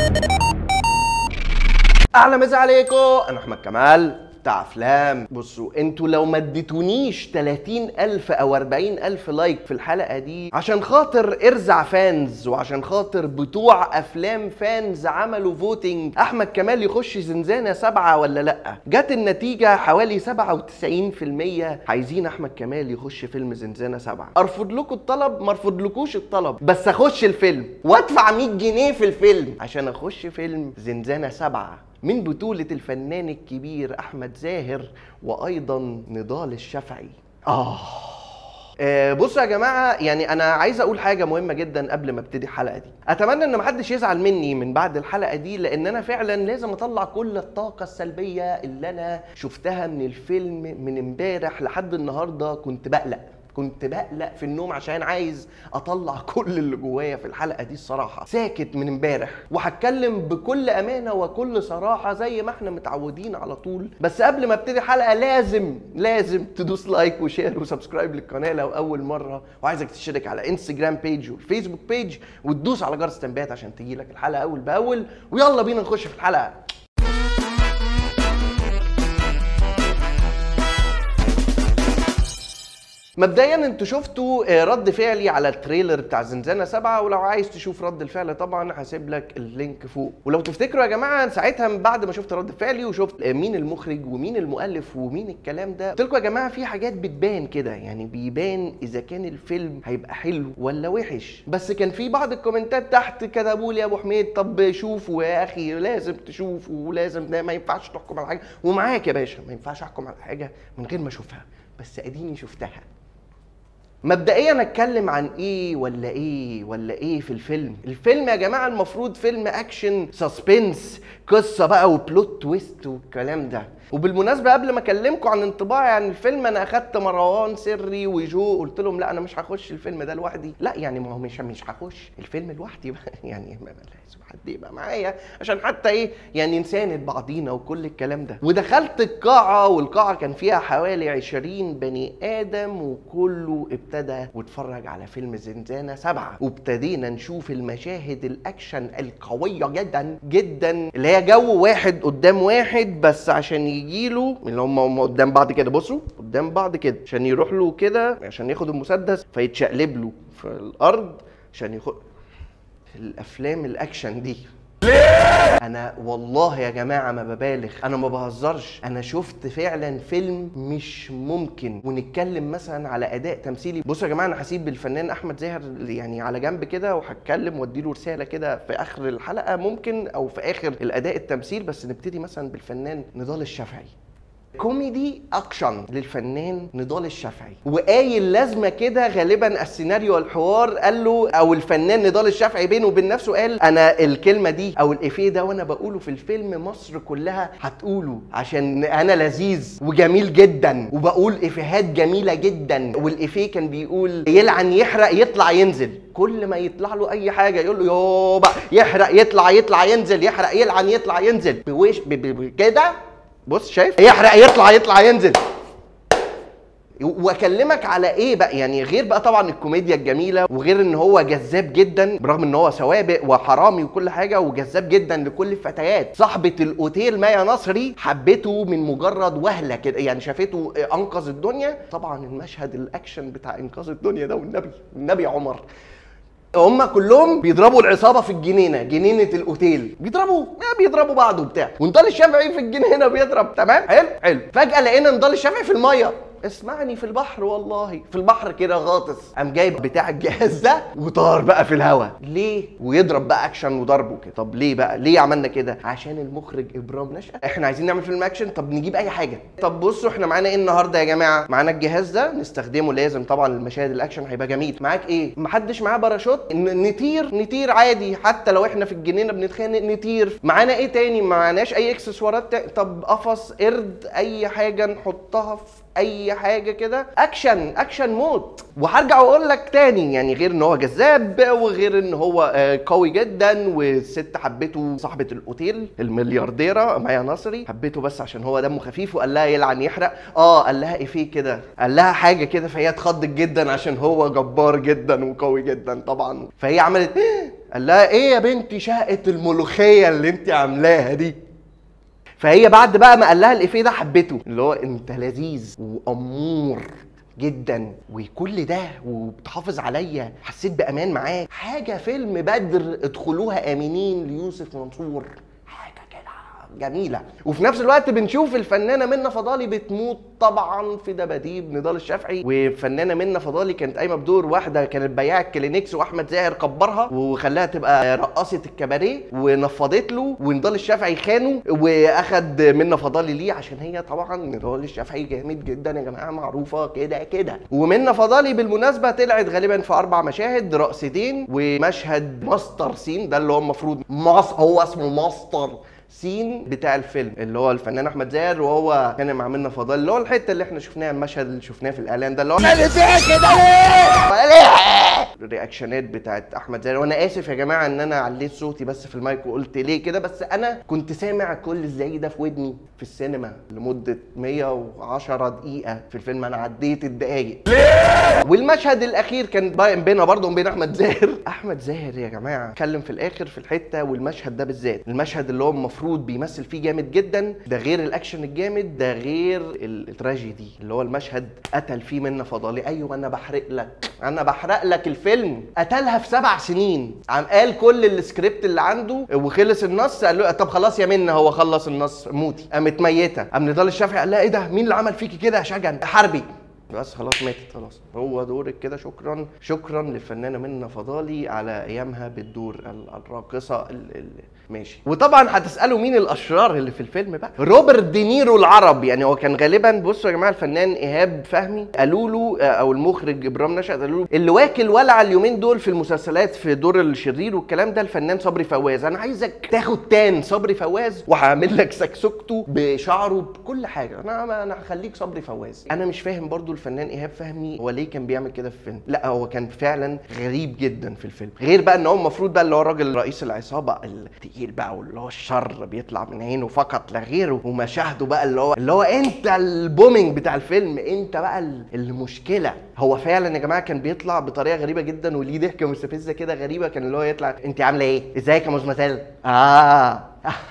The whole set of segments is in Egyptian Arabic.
اهلا مسا عليكم انا احمد كمال بتاع افلام بصوا انتوا لو ما اديتونيش 30000 او 40000 لايك في الحلقه دي عشان خاطر ارزع فانز وعشان خاطر بتوع افلام فانز عملوا فوتنج احمد كمال يخش زنزانه سبعة ولا لا جت النتيجه حوالي 97% عايزين احمد كمال يخش فيلم زنزانه سبعة ارفض لكم الطلب ما ارفضلكوش الطلب بس اخش الفيلم وادفع 100 جنيه في الفيلم عشان اخش فيلم زنزانه سبعة من بطولة الفنان الكبير أحمد زاهر وأيضا نضال الشافعي آه آه، بصوا يا جماعه يعني انا عايز اقول حاجه مهمه جدا قبل ما ابتدي الحلقه دي اتمنى ان محدش يزعل مني من بعد الحلقه دي لان انا فعلا لازم اطلع كل الطاقه السلبيه اللي انا شفتها من الفيلم من امبارح لحد النهارده كنت بقلق كنت بقلق في النوم عشان عايز اطلع كل اللي جوايا في الحلقه دي الصراحه ساكت من امبارح وهتكلم بكل امانه وكل صراحه زي ما احنا متعودين على طول بس قبل ما ابتدي الحلقه لازم لازم تدوس لايك وشير وسبسكرايب للقناه لو اول مره وعايزك تشترك على انستجرام بيج والفيسبوك بيج وتدوس على جرس التنبيهات عشان تجيلك الحلقه اول باول ويلا بينا نخش في الحلقه مبدئيا انتوا شفتوا آه، رد فعلي على التريلر بتاع زنزانه سبعة ولو عايز تشوف رد الفعل طبعا هسيب لك اللينك فوق ولو تفتكروا يا جماعه ساعتها من بعد ما شفت رد فعلي وشفت آه، مين المخرج ومين المؤلف ومين الكلام ده قلت لكم يا جماعه في حاجات بتبان كده يعني بيبان اذا كان الفيلم هيبقى حلو ولا وحش بس كان في بعض الكومنتات تحت كتبوا لي يا ابو حميد طب شوفوا يا اخي لازم تشوفوا ولازم ده ما ينفعش تحكم على حاجه ومعاك يا باشا ما ينفعش احكم على حاجه من غير ما اشوفها بس اديني شفتها مبدئيا اتكلم عن ايه ولا ايه ولا ايه في الفيلم الفيلم يا جماعه المفروض فيلم اكشن سسبنس قصه بقى وبلوت تويست والكلام ده وبالمناسبه قبل ما اكلمكم عن انطباعي عن الفيلم انا اخدت مروان سري وجو قلت لهم لا انا مش هخش الفيلم ده لوحدي لا يعني ما هو مش مش هخش الفيلم لوحدي بقى يعني ما لازم حد يبقى معايا عشان حتى ايه يعني نساند بعضينا وكل الكلام ده ودخلت القاعه والقاعه كان فيها حوالي 20 بني ادم وكله ابتدى واتفرج على فيلم زنزانه سبعة وابتدينا نشوف المشاهد الاكشن القويه جدا جدا اللي هي جو واحد قدام واحد بس عشان يجيله اللي هم هم قدام بعض كده بصوا قدام بعض كده عشان يروح له كده عشان ياخد المسدس فيتشقلب له في الارض عشان ياخد الافلام الاكشن دي انا والله يا جماعه ما ببالغ انا ما بهزرش انا شفت فعلا فيلم مش ممكن ونتكلم مثلا على اداء تمثيلي بصوا يا جماعه انا هسيب الفنان احمد زاهر يعني على جنب كده وهتكلم واديله رساله كده في اخر الحلقه ممكن او في اخر الاداء التمثيل بس نبتدي مثلا بالفنان نضال الشافعي كوميدي اكشن للفنان نضال الشافعي وقايل لازمه كده غالبا السيناريو والحوار قال له او الفنان نضال الشافعي بينه وبين نفسه قال انا الكلمه دي او الافيه ده وانا بقوله في الفيلم مصر كلها هتقوله عشان انا لذيذ وجميل جدا وبقول افيهات جميله جدا والافيه كان بيقول يلعن يحرق يطلع ينزل كل ما يطلع له اي حاجه يقول له يابا يحرق يطلع يطلع ينزل يحرق يلعن يطلع ينزل بوش ب- ب- ب- كده بص شايف يحرق يطلع يطلع ينزل واكلمك على ايه بقى يعني غير بقى طبعا الكوميديا الجميله وغير ان هو جذاب جدا برغم ان هو سوابق وحرامي وكل حاجه وجذاب جدا لكل الفتيات صاحبه الاوتيل مايا نصري حبته من مجرد وهله كده يعني شافته انقذ الدنيا طبعا المشهد الاكشن بتاع انقاذ الدنيا ده والنبي النبي عمر هم كلهم بيضربوا العصابه في الجنينه جنينه الاوتيل بيضربوا آه بيضربوا بعض وبتاع ونضال الشافعي في الجنينه بيضرب تمام حلو حلو فجاه لقينا نضال الشافعي في الميه اسمعني في البحر والله في البحر كده غاطس قام جايب بتاع الجهاز ده وطار بقى في الهواء ليه ويضرب بقى اكشن وضربه كده طب ليه بقى ليه عملنا كده عشان المخرج ابرام نشأت احنا عايزين نعمل فيلم اكشن طب نجيب اي حاجه طب بصوا احنا معانا ايه النهارده يا جماعه معانا الجهاز ده نستخدمه لازم طبعا المشاهد الاكشن هيبقى جميل معاك ايه محدش معاه باراشوت ن- نطير نطير عادي حتى لو احنا في الجنينه بنتخانق نطير معانا ايه تاني معناش اي اكسسوارات تا... طب قفص قرد اي حاجه نحطها في اي حاجه كده اكشن اكشن موت وهرجع واقول لك تاني يعني غير ان هو جذاب وغير ان هو آه، قوي جدا والست حبته صاحبه الاوتيل المليارديره مايا نصري حبته بس عشان هو دمه خفيف وقال لها يلعن يحرق اه قال لها ايه فيه كده قال لها حاجه كده فهي اتخضت جدا عشان هو جبار جدا وقوي جدا طبعا فهي عملت قال لها ايه يا بنتي شقه الملوخيه اللي انت عاملاها دي فهي بعد بقى ما قال لها الافيه ده حبته اللي هو انت لذيذ وامور جدا وكل ده وبتحافظ عليا حسيت بامان معاك حاجه فيلم بدر ادخلوها امنين ليوسف منصور حاجه كده جميله وفي نفس الوقت بنشوف الفنانه منى فضالي بتموت طبعا في دباديب نضال الشافعي وفنانه منى فضالي كانت قايمه بدور واحده كانت بياعه كلينكس واحمد زاهر كبرها وخلاها تبقى رقاصه الكباريه ونفضت له ونضال الشافعي خانه واخد منى فضالي ليه عشان هي طبعا نضال الشافعي جامد جدا يا جماعه معروفه كده كده ومنى فضالي بالمناسبه طلعت غالبا في اربع مشاهد رقصتين ومشهد ماستر سين ده اللي هو المفروض ماس هو اسمه ماستر سين بتاع الفيلم اللي هو الفنان احمد زاهر وهو كان مع منى فضالي اللي هو الحته اللي احنا شفناها المشهد اللي شفناه في الاعلان ده اللي هو اللي فيها كده ليه؟ الرياكشنات بتاعت احمد زاهر وانا اسف يا جماعه ان انا عليت صوتي بس في المايك وقلت ليه كده بس انا كنت سامع كل الزعيق ده في ودني في السينما لمده 110 دقيقه في الفيلم انا عديت الدقايق والمشهد الاخير كان باين بينها برضه وبين احمد زاهر احمد زاهر يا جماعه اتكلم في الاخر في الحته والمشهد ده بالذات المشهد اللي هو المفروض بيمثل فيه جامد جدا ده غير الاكشن الجامد ده غير ال- التراجيدي اللي هو المشهد قتل فيه منة فضالي ايوه انا بحرق لك انا بحرق لك الفيلم قتلها في سبع سنين عم قال كل السكريبت اللي عنده وخلص النص قال له طب خلاص يا منة هو خلص النص موتي قامت ميته قام نضال الشافعي قال لها ايه ده مين اللي عمل فيكي كده يا شجن حربي بس خلاص ماتت خلاص هو دورك كده شكرا شكرا للفنانه منى فضالي على ايامها بالدور ال- الراقصه ال ال ماشي وطبعا هتسالوا مين الاشرار اللي في الفيلم بقى روبرت دينيرو العرب يعني هو كان غالبا بصوا يا جماعه الفنان ايهاب فهمي قالوا له آه، او المخرج ابرام نشأت قالوا له اللي واكل ولع اليومين دول في المسلسلات في دور الشرير والكلام ده الفنان صبري فواز انا عايزك تاخد تان صبري فواز وهعمل لك سكسكته بشعره بكل حاجه انا انا هخليك صبري فواز انا مش فاهم برضو الفنان ايهاب فهمي هو ليه كان بيعمل كده في الفيلم لا هو كان فعلا غريب جدا في الفيلم غير بقى ان هو المفروض بقى اللي هو الراجل رئيس العصابه التقيل بقى واللي هو الشر بيطلع من عينه فقط لا غيره ومشاهده بقى اللي هو اللي هو انت البومينج بتاع الفيلم انت بقى ال- المشكله هو فعلا يا جماعه كان بيطلع بطريقه غريبه جدا وليه ضحكه مستفزه كده غريبه كان اللي هو يطلع انت عامله ايه ازيك يا مزمتال اه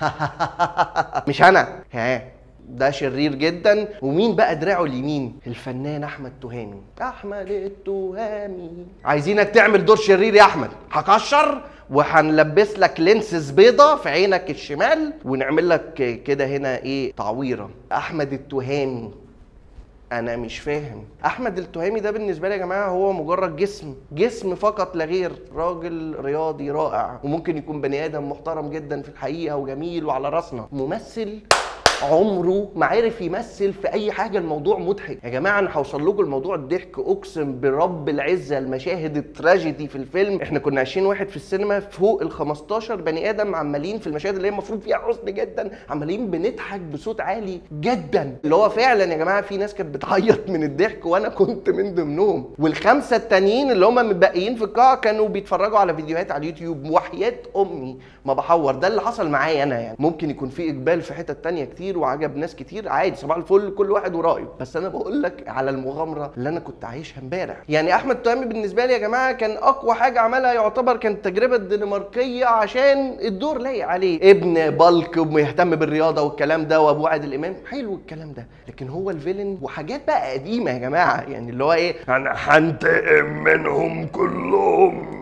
مش انا ها ده شرير جدا ومين بقى دراعه اليمين الفنان احمد تهامي احمد التهامي عايزينك تعمل دور شرير يا احمد هكشر وهنلبس لك لينسز بيضة في عينك الشمال ونعمل لك كده هنا ايه تعويره احمد التهامي انا مش فاهم احمد التهامي ده بالنسبه لي يا جماعه هو مجرد جسم جسم فقط لا غير راجل رياضي رائع وممكن يكون بني ادم محترم جدا في الحقيقه وجميل وعلى راسنا ممثل عمره ما عرف يمثل في اي حاجه الموضوع مضحك يا جماعه انا هوصل لكم الموضوع الضحك اقسم برب العزه المشاهد التراجيدي في الفيلم احنا كنا 20 واحد في السينما فوق ال 15 بني ادم عمالين في المشاهد اللي هي المفروض فيها حزن جدا عمالين بنضحك بصوت عالي جدا اللي هو فعلا يا جماعه في ناس كانت بتعيط من الضحك وانا كنت من ضمنهم والخمسه التانيين اللي هم متبقيين في القاعه كانوا بيتفرجوا على فيديوهات على اليوتيوب وحياه امي ما بحور ده اللي حصل معايا انا يعني ممكن يكون في اقبال في حتت تانية كتير وعجب ناس كتير عادي صباح الفل كل واحد ورايه بس انا بقول لك على المغامره اللي انا كنت عايشها امبارح يعني احمد تهامي بالنسبه لي يا جماعه كان اقوى حاجه عملها يعتبر كانت التجربه الدنماركيه عشان الدور لايق عليه ابن بلك ومهتم بالرياضه والكلام ده وابو عادل امام حلو الكلام ده لكن هو الفيلن وحاجات بقى قديمه يا جماعه يعني اللي هو ايه انا هنتقم منهم كلهم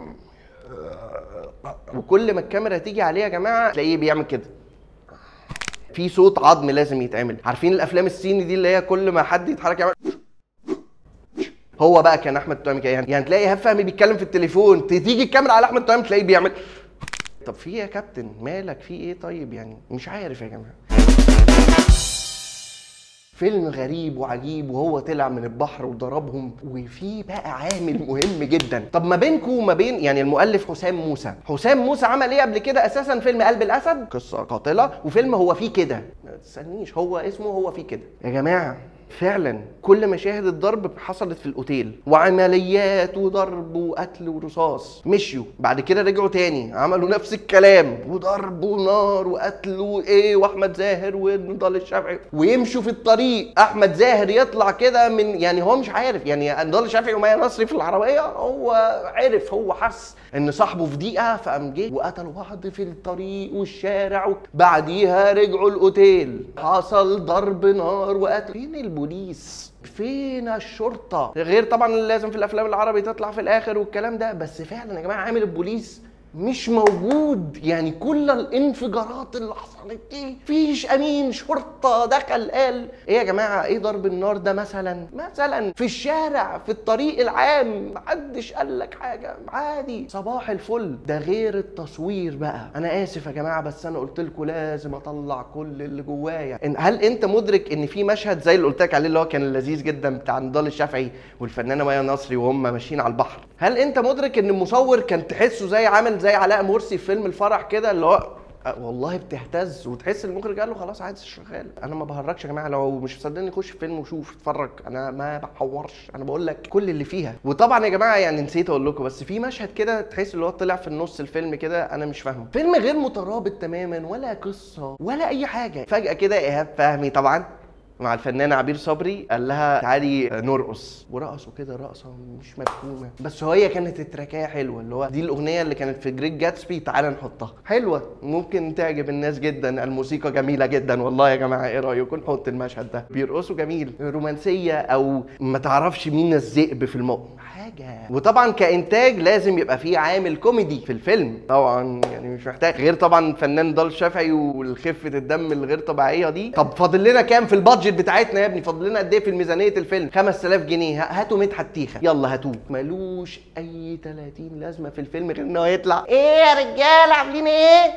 وكل ما الكاميرا تيجي عليه يا جماعه تلاقيه بيعمل كده في صوت عظم لازم يتعمل عارفين الافلام الصيني دي اللي هي كل ما حد يتحرك يعمل هو بقى كان احمد تهامي كده يعني, يعني تلاقي ايهاب فهمي بيتكلم في التليفون تيجي الكاميرا على احمد تهامي تلاقيه بيعمل طب في ايه يا كابتن مالك في ايه طيب يعني مش عارف يا جماعه فيلم غريب وعجيب وهو طلع من البحر وضربهم وفي بقى عامل مهم جدا طب ما بينكم وما بين يعني المؤلف حسام موسى حسام موسى عمل ايه قبل كده اساسا فيلم قلب الاسد قصه قاتله وفيلم هو فيه كده ما تسالنيش هو اسمه هو فيه كده يا جماعه فعلا كل مشاهد الضرب حصلت في الاوتيل وعمليات وضرب وقتل ورصاص مشيوا بعد كده رجعوا تاني عملوا نفس الكلام وضرب ونار وقتل وايه واحمد زاهر ونضال الشافعي ويمشوا في الطريق احمد زاهر يطلع كده من يعني هو مش عارف يعني نضال الشافعي ومايا نصري في العربيه هو عرف هو حس ان صاحبه في دقيقه فقام جه وقتلوا بعض في الطريق والشارع بعديها رجعوا الاوتيل حصل ضرب نار وقتل فين البوليس فين الشرطه غير طبعا اللي لازم في الافلام العربي تطلع في الاخر والكلام ده بس فعلا يا جماعه عامل البوليس مش موجود يعني كل الانفجارات اللي حصلت دي فيش امين شرطه دخل قال ايه يا جماعه ايه ضرب النار ده مثلا مثلا في الشارع في الطريق العام محدش قال لك حاجه عادي صباح الفل ده غير التصوير بقى انا اسف يا جماعه بس انا قلت لكم لازم اطلع كل اللي جوايا إن- هل انت مدرك ان في مشهد زي اللي قلت لك عليه اللي هو كان لذيذ جدا بتاع نضال الشافعي والفنانه مايا نصري وهم ماشيين على البحر هل انت مدرك ان المصور كان تحسه زي عامل زي علاء مرسي في فيلم الفرح كده اللي هو أه والله بتهتز وتحس المخرج قال له خلاص عادي شغال انا ما بهرجش يا جماعه لو مش مصدقني خش فيلم وشوف اتفرج انا ما بحورش انا بقول لك كل اللي فيها وطبعا يا جماعه يعني نسيت اقول لكم بس في مشهد كده تحس اللي هو طلع في النص الفيلم كده انا مش فاهمه فيلم غير مترابط تماما ولا قصه ولا اي حاجه فجاه كده ايهاب فهمي طبعا مع الفنانة عبير صبري قال لها تعالي نرقص ورقصوا كده رقصة مش مفهومة بس هي كانت التراكية حلوة اللي هو دي الأغنية اللي كانت في جريت جاتسبي تعالى نحطها حلوة ممكن تعجب الناس جدا الموسيقى جميلة جدا والله يا جماعة ايه رأيكم نحط المشهد ده بيرقصوا جميل رومانسية أو ما تعرفش مين الذئب في الموقف حاجة وطبعا كإنتاج لازم يبقى فيه عامل كوميدي في الفيلم طبعا يعني مش محتاج غير طبعا فنان ضال شافعي والخفة الدم الغير طبيعية دي طب فاضل لنا كام في البادجت بتاعتنا يا ابني فاضل لنا قد ايه في ميزانية الفيلم 5000 جنيه ه- هاتوا مدحت تيخة يلا هاتوه ملوش أي 30 لازمة في الفيلم غير إن هو يطلع إيه يا رجالة عاملين إيه؟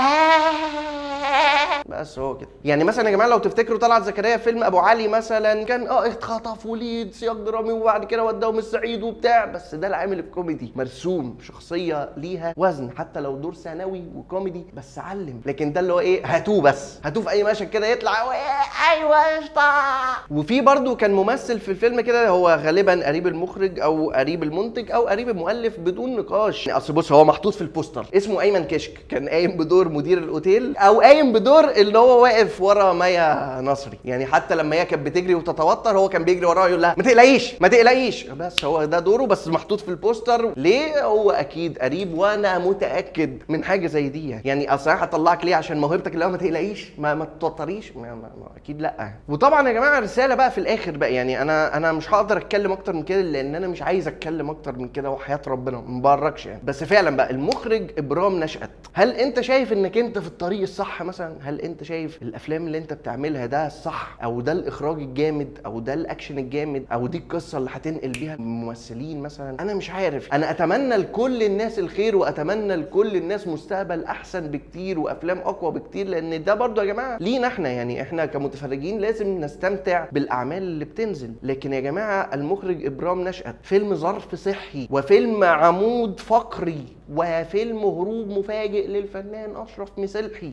بس هو كده يعني مثلا يا جماعه لو تفتكروا طلعت زكريا في فيلم ابو علي مثلا كان اه اتخطف وليد سياق درامي وبعد كده وداهم الصعيد وبتاع بس ده العامل الكوميدي مرسوم شخصيه ليها وزن حتى لو دور ثانوي وكوميدي بس علم لكن ده اللي هو ايه هاتوه بس هاتوه في اي مشهد كده يطلع هو إيه ايوه قشطه وفي برضو كان ممثل في الفيلم كده هو غالبا قريب المخرج او قريب المنتج او قريب المؤلف بدون نقاش يعني اصل بص هو محطوط في البوستر اسمه ايمن كشك كان قايم بدور مدير الاوتيل او قايم بدور اللي هو واقف ورا مايا نصري يعني حتى لما هي كانت بتجري وتتوتر هو كان بيجري وراها يقول لها ما تقلقيش ما تقلقيش بس هو ده دوره بس محطوط في البوستر ليه هو اكيد قريب وانا متاكد من حاجه زي دي يعني اصل أنا هطلعك ليه عشان موهبتك اللي هو ما تقلقيش ما ما تتوتريش ما ما ما اكيد لا وطبعا يا جماعه رساله بقى في الاخر بقى يعني انا انا مش هقدر اتكلم اكتر من كده لان انا مش عايز اتكلم اكتر من كده وحياه ربنا ما ببركش يعني بس فعلا بقى المخرج ابرام نشأت هل انت شايف انك انت في الطريق الصح مثلا هل انت شايف الافلام اللي انت بتعملها ده الصح او ده الاخراج الجامد او ده الاكشن الجامد او دي القصه اللي هتنقل بيها الممثلين مثلا انا مش عارف انا اتمنى لكل الناس الخير واتمنى لكل الناس مستقبل احسن بكتير وافلام اقوى بكتير لان ده برضو يا جماعه لينا احنا يعني احنا كمتفرجين لازم نستمتع بالاعمال اللي بتنزل لكن يا جماعه المخرج ابرام نشأت فيلم ظرف صحي وفيلم عمود فقري وفيلم هروب مفاجئ للفنان اشرف مسلحي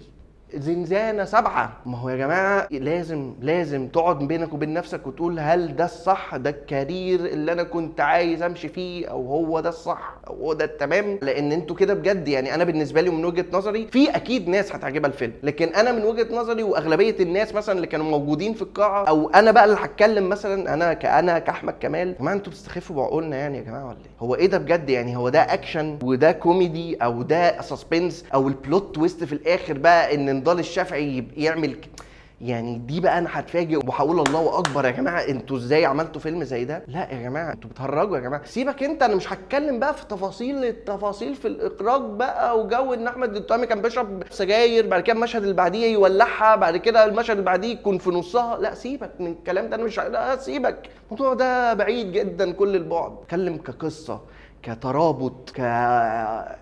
زنزانة سبعة ما هو يا جماعة لازم لازم تقعد بينك وبين نفسك وتقول هل ده الصح ده الكارير اللي انا كنت عايز امشي فيه او هو ده الصح او هو ده التمام لان انتوا كده بجد يعني انا بالنسبة لي ومن وجهة نظري في اكيد ناس هتعجبها الفيلم لكن انا من وجهة نظري واغلبية الناس مثلا اللي كانوا موجودين في القاعة او انا بقى اللي هتكلم مثلا انا كانا كاحمد كمال يا جماعة انتوا بتستخفوا بعقولنا يعني يا جماعة ولا ايه هو ايه ده بجد يعني هو ده اكشن وده كوميدي او ده سسبنس او البلوت تويست في الاخر بقى ان نضال الشافعي يبقى يعمل ك- يعني دي بقى انا هتفاجئ وهقول الله اكبر يا جماعه انتوا ازاي عملتوا فيلم زي ده لا يا جماعه انتوا بتهرجوا يا جماعه سيبك انت انا مش هتكلم بقى في تفاصيل التفاصيل في الاخراج بقى وجو ان احمد التهامي كان بيشرب سجاير بعد كده المشهد اللي بعديه يولعها بعد كده المشهد اللي بعديه يكون في نصها لا سيبك من الكلام ده انا مش لا سيبك الموضوع ده بعيد جدا كل البعد اتكلم كقصه كترابط ك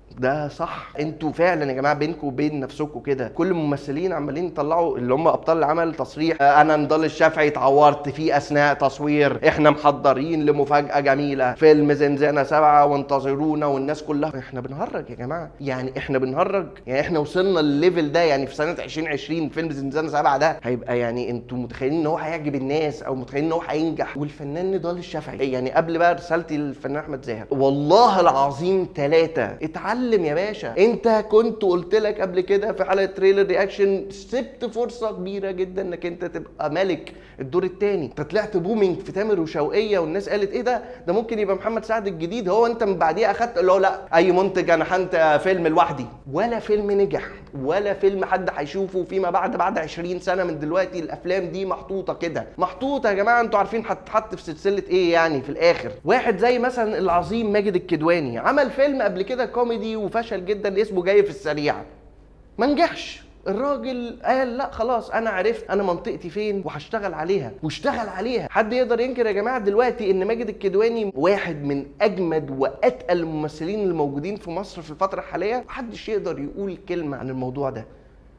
ده صح انتوا فعلا يا جماعه بينكم وبين نفسكم كده كل الممثلين عمالين يطلعوا اللي هم ابطال العمل تصريح آه، انا نضال الشافعي اتعورت فيه اثناء تصوير احنا محضرين لمفاجاه جميله فيلم زنزانه سبعه وانتظرونا والناس كلها احنا بنهرج يا جماعه يعني احنا بنهرج يعني احنا وصلنا للليفل ده يعني في سنه 2020 فيلم زنزانه سبعه ده هيبقى يعني انتوا متخيلين ان هو هيعجب الناس او متخيلين ان هو هينجح والفنان نضال الشافعي يعني قبل بقى رسالتي للفنان احمد زاهر والله العظيم ثلاثه اتعلم يا باشا انت كنت قلت لك قبل كده في حلقه تريلر رياكشن سبت فرصه كبيره جدا انك انت تبقى ملك الدور الثاني انت طلعت بومينج في تامر وشوقيه والناس قالت ايه ده ده ممكن يبقى محمد سعد الجديد هو انت من بعديها اخدت اللي هو لا اي منتج انا هنت فيلم لوحدي ولا فيلم نجح ولا فيلم حد هيشوفه فيما بعد بعد 20 سنه من دلوقتي الافلام دي محطوطه كده محطوطه يا جماعه انتوا عارفين هتتحط في سلسله ايه يعني في الاخر واحد زي مثلا العظيم ماجد الكدواني عمل فيلم قبل كده كوميدي وفشل جدا اسمه جاي في السريع ما نجحش الراجل قال لا خلاص انا عرفت انا منطقتي فين وهشتغل عليها واشتغل عليها حد يقدر ينكر يا جماعه دلوقتي ان ماجد الكدواني واحد من اجمد واتقل الممثلين الموجودين في مصر في الفتره الحاليه محدش يقدر يقول كلمه عن الموضوع ده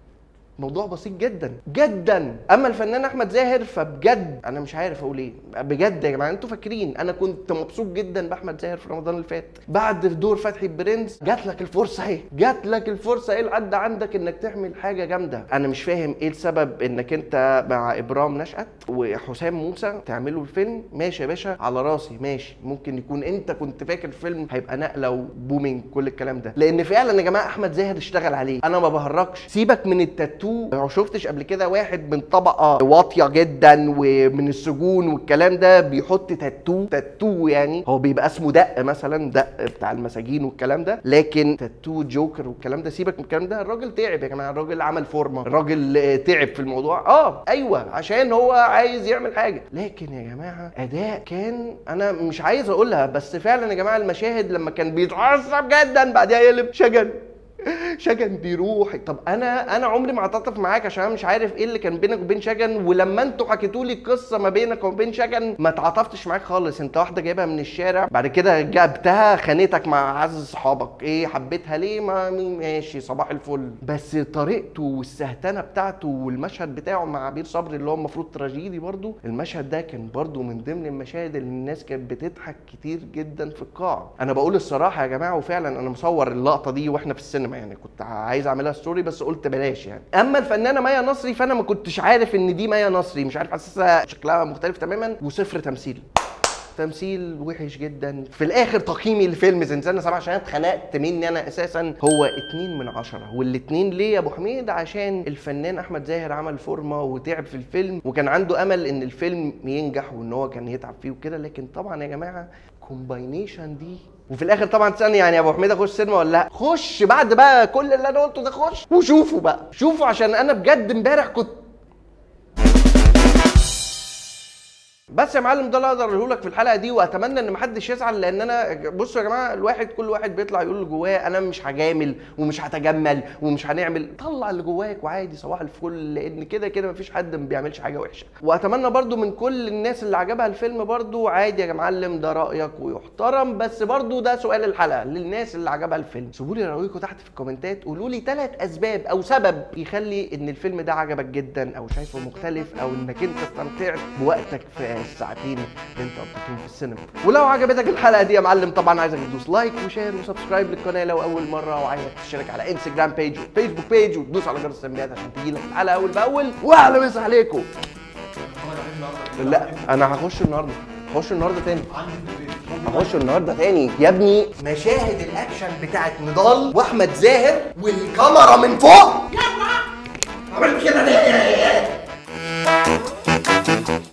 موضوع بسيط جدا جدا اما الفنان احمد زاهر فبجد انا مش عارف اقول ايه بجد يا جماعه انتوا فاكرين انا كنت مبسوط جدا باحمد زاهر في رمضان اللي فات بعد دور فتحي برنس جات لك الفرصه اهي جات لك الفرصه ايه العد عندك انك تعمل حاجه جامده انا مش فاهم ايه السبب انك انت مع ابرام نشأت وحسام موسى تعملوا الفيلم ماشي يا باشا على راسي ماشي ممكن يكون انت كنت فاكر الفيلم هيبقى نقله وبومينج كل الكلام ده لان فعلا يا جماعه احمد زاهر اشتغل عليه انا ما بهرجش سيبك من التاتو ما شفتش قبل كده واحد من طبقه واطيه جدا ومن السجون والكلام ده بيحط تاتو تاتو يعني هو بيبقى اسمه دق مثلا دق بتاع المساجين والكلام ده لكن تاتو جوكر والكلام ده سيبك من الكلام ده الراجل تعب يا جماعه الراجل عمل فورمه الراجل آه، تعب في الموضوع اه ايوه عشان هو عايز يعمل حاجه لكن يا جماعه اداء كان انا مش عايز اقولها بس فعلا يا جماعه المشاهد لما كان بيتعصب جدا بعدها يقلب شجن شجن بيروح طب انا انا عمري ما هتعاطف معاك عشان انا مش عارف ايه اللي كان بينك وبين شجن ولما انتوا حكيتوا لي القصه ما بينك وبين شجن ما تعاطفتش معاك خالص انت واحده جايبها من الشارع بعد كده جبتها خانتك مع اعز صحابك ايه حبيتها ليه ما ماشي صباح الفل بس طريقته والسهتنه بتاعته والمشهد بتاعه مع عبير صبري اللي هو المفروض تراجيدي برضو المشهد ده كان برضو من ضمن المشاهد اللي الناس كانت بتضحك كتير جدا في القاعه انا بقول الصراحه يا جماعه وفعلا انا مصور اللقطه دي واحنا في السينما يعني كنت عايز اعملها ستوري بس قلت بلاش يعني اما الفنانه مايا نصري فانا ما كنتش عارف ان دي مايا نصري مش عارف حاسسها شكلها مختلف تماما وصفر تمثيل تمثيل وحش جدا في الاخر تقييمي لفيلم زنزانة سبعة عشان اتخنقت مني انا اساسا هو اتنين من عشرة والاتنين ليه يا ابو حميد عشان الفنان احمد زاهر عمل فورمه وتعب في الفيلم وكان عنده امل ان الفيلم ينجح وان هو كان يتعب فيه وكده لكن طبعا يا جماعه كومباينيشن دي وفي الاخر طبعا تسالني يعني يا ابو حميد اخش سينما ولا لا خش بعد بقى كل اللي انا قلته ده خش وشوفوا بقى شوفوا عشان انا بجد امبارح كنت بس يا معلم ده اللي اقدر اقوله لك في الحلقه دي واتمنى ان محدش يزعل لان انا بصوا يا جماعه الواحد كل واحد بيطلع يقول اللي جواه انا مش هجامل ومش هتجمل ومش هنعمل طلع اللي جواك وعادي صباح الفل لان كده كده مفيش حد ما بيعملش حاجه وحشه واتمنى برضو من كل الناس اللي عجبها الفيلم برضو عادي يا معلم ده رايك ويحترم بس برضو ده سؤال الحلقه للناس اللي عجبها الفيلم سيبوا لي رايكم تحت في الكومنتات قولوا لي ثلاث اسباب او سبب يخلي ان الفيلم ده عجبك جدا او شايفه مختلف او انك انت استمتعت بوقتك في الساعتين اللي انت قضيتهم في السينما ولو عجبتك الحلقه دي يا معلم طبعا عايزك تدوس لايك وشير وسبسكرايب للقناه لو اول مره وعايزك تشترك على انستجرام بيج وفيسبوك بيج وتدوس على جرس التنبيهات عشان تجيلك الحلقه اول باول واهلا مسا عليكم لا انا هخش النهارده هخش النهارده تاني هخش النهارده تاني يا ابني مشاهد الاكشن بتاعت نضال واحمد زاهر والكاميرا من فوق يلا عملت كده ليه